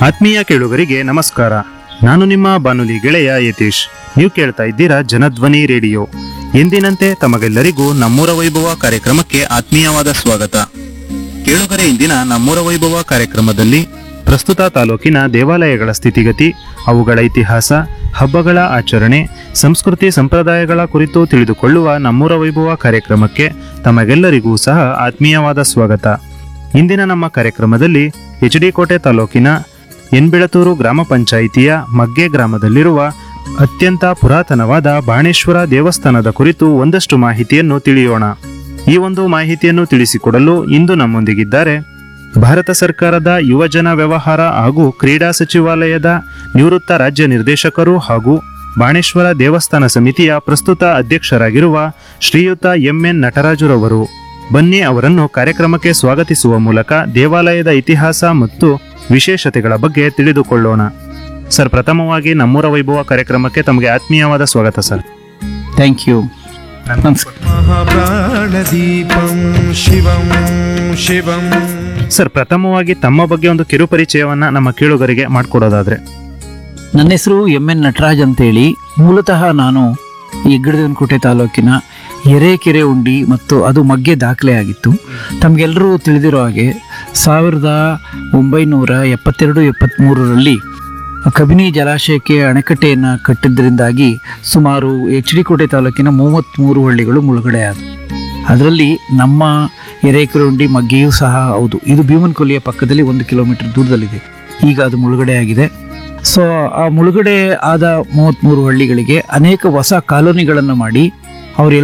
ಆತ್ಮೀಯ ಕೇಳುಗರಿಗೆ ನಮಸ್ಕಾರ ನಾನು ನಿಮ್ಮ ಬಾನುಲಿ ಗೆಳೆಯ ಯತೀಶ್ ನೀವು ಕೇಳ್ತಾ ಇದ್ದೀರಾ ಜನಧ್ವನಿ ರೇಡಿಯೋ ಎಂದಿನಂತೆ ತಮಗೆಲ್ಲರಿಗೂ ನಮ್ಮೂರ ವೈಭವ ಕಾರ್ಯಕ್ರಮಕ್ಕೆ ಆತ್ಮೀಯವಾದ ಸ್ವಾಗತ ಕೇಳುಗರೆ ಇಂದಿನ ನಮ್ಮೂರ ವೈಭವ ಕಾರ್ಯಕ್ರಮದಲ್ಲಿ ಪ್ರಸ್ತುತ ತಾಲೂಕಿನ ದೇವಾಲಯಗಳ ಸ್ಥಿತಿಗತಿ ಅವುಗಳ ಇತಿಹಾಸ ಹಬ್ಬಗಳ ಆಚರಣೆ ಸಂಸ್ಕೃತಿ ಸಂಪ್ರದಾಯಗಳ ಕುರಿತು ತಿಳಿದುಕೊಳ್ಳುವ ನಮ್ಮೂರ ವೈಭವ ಕಾರ್ಯಕ್ರಮಕ್ಕೆ ತಮಗೆಲ್ಲರಿಗೂ ಸಹ ಆತ್ಮೀಯವಾದ ಸ್ವಾಗತ ಇಂದಿನ ನಮ್ಮ ಕಾರ್ಯಕ್ರಮದಲ್ಲಿ ಎಚ್ ಡಿ ಕೋಟೆ ತಾಲೂಕಿನ ಎನ್ಬಿಳತೂರು ಗ್ರಾಮ ಪಂಚಾಯಿತಿಯ ಮಗ್ಗೆ ಗ್ರಾಮದಲ್ಲಿರುವ ಅತ್ಯಂತ ಪುರಾತನವಾದ ಬಾಣೇಶ್ವರ ದೇವಸ್ಥಾನದ ಕುರಿತು ಒಂದಷ್ಟು ಮಾಹಿತಿಯನ್ನು ತಿಳಿಯೋಣ ಈ ಒಂದು ಮಾಹಿತಿಯನ್ನು ತಿಳಿಸಿಕೊಡಲು ಇಂದು ನಮ್ಮೊಂದಿಗಿದ್ದಾರೆ ಭಾರತ ಸರ್ಕಾರದ ಯುವಜನ ವ್ಯವಹಾರ ಹಾಗೂ ಕ್ರೀಡಾ ಸಚಿವಾಲಯದ ನಿವೃತ್ತ ರಾಜ್ಯ ನಿರ್ದೇಶಕರು ಹಾಗೂ ಬಾಣೇಶ್ವರ ದೇವಸ್ಥಾನ ಸಮಿತಿಯ ಪ್ರಸ್ತುತ ಅಧ್ಯಕ್ಷರಾಗಿರುವ ಶ್ರೀಯುತ ಎಂಎನ್ ನಟರಾಜುರವರು ಬನ್ನಿ ಅವರನ್ನು ಕಾರ್ಯಕ್ರಮಕ್ಕೆ ಸ್ವಾಗತಿಸುವ ಮೂಲಕ ದೇವಾಲಯದ ಇತಿಹಾಸ ಮತ್ತು ವಿಶೇಷತೆಗಳ ಬಗ್ಗೆ ತಿಳಿದುಕೊಳ್ಳೋಣ ಸರ್ ಪ್ರಥಮವಾಗಿ ನಮ್ಮೂರ ವೈಭವ ಕಾರ್ಯಕ್ರಮಕ್ಕೆ ತಮಗೆ ಆತ್ಮೀಯವಾದ ಸ್ವಾಗತ ಸರ್ ಥ್ಯಾಂಕ್ ಯು ನಮಸ್ಕಾರ महाप्राणदीपं शिवं शिवं ಸರ್ ಪ್ರಥಮವಾಗಿ ತಮ್ಮ ಬಗ್ಗೆ ಒಂದು ಕಿರು ಪರಿಚಯವನ್ನ ನಮ್ಮ ಕೇಳುಗರಿಗೆ ಮಾಡಿಕೊಡೋದಾದ್ರೆ ನನ್ನ ಹೆಸರು ಎಂ ಎನ್ ನಟರಾಜ್ ಅಂತೇಳಿ ಮೂಲತಃ ನಾನು ಈ ಹೆಗ್ಗಡದೇವನಕೋಟೆ ತಾಲೂಕಿನ ಎರೆಕೆರೆ ಉಂಡಿ ಮತ್ತು ಅದು ಮಗ್ಗೆ ದಾಖಲೆ ಆಗಿತ್ತು ತಮಗೆಲ್ಲರೂ ತಿಳಿದಿರೋ ಹಾಗೆ ಸಾವಿರದ ಒಂಬೈನೂರ ಎಪ್ಪತ್ತೆರಡು ಎಪ್ಪತ್ತ್ಮೂರರಲ್ಲಿ ಕಬಿನಿ ಜಲಾಶಯಕ್ಕೆ ಅಣೆಕಟ್ಟೆಯನ್ನು ಕಟ್ಟಿದ್ದರಿಂದಾಗಿ ಸುಮಾರು ಎಚ್ ಡಿ ಕೋಟೆ ತಾಲೂಕಿನ ಮೂವತ್ತ್ಮೂರು ಹಳ್ಳಿಗಳು ಮುಳುಗಡೆ ಆದವು ಅದರಲ್ಲಿ ನಮ್ಮ ಎರೇಕೆರೆಹುಂಡಿ ಮಗ್ಗೆಯೂ ಸಹ ಹೌದು ಇದು ಭೀಮನ್ಕೊಲ್ಲಿಯ ಪಕ್ಕದಲ್ಲಿ ಒಂದು ಕಿಲೋಮೀಟರ್ ದೂರದಲ್ಲಿದೆ ಈಗ ಅದು ಮುಳುಗಡೆ ಆಗಿದೆ ಸೊ ಆ ಮುಳುಗಡೆ ಆದ ಮೂವತ್ತ್ಮೂರು ಹಳ್ಳಿಗಳಿಗೆ ಅನೇಕ ಹೊಸ ಕಾಲೋನಿಗಳನ್ನು ಮಾಡಿ ಅವರೆಲ್ಲ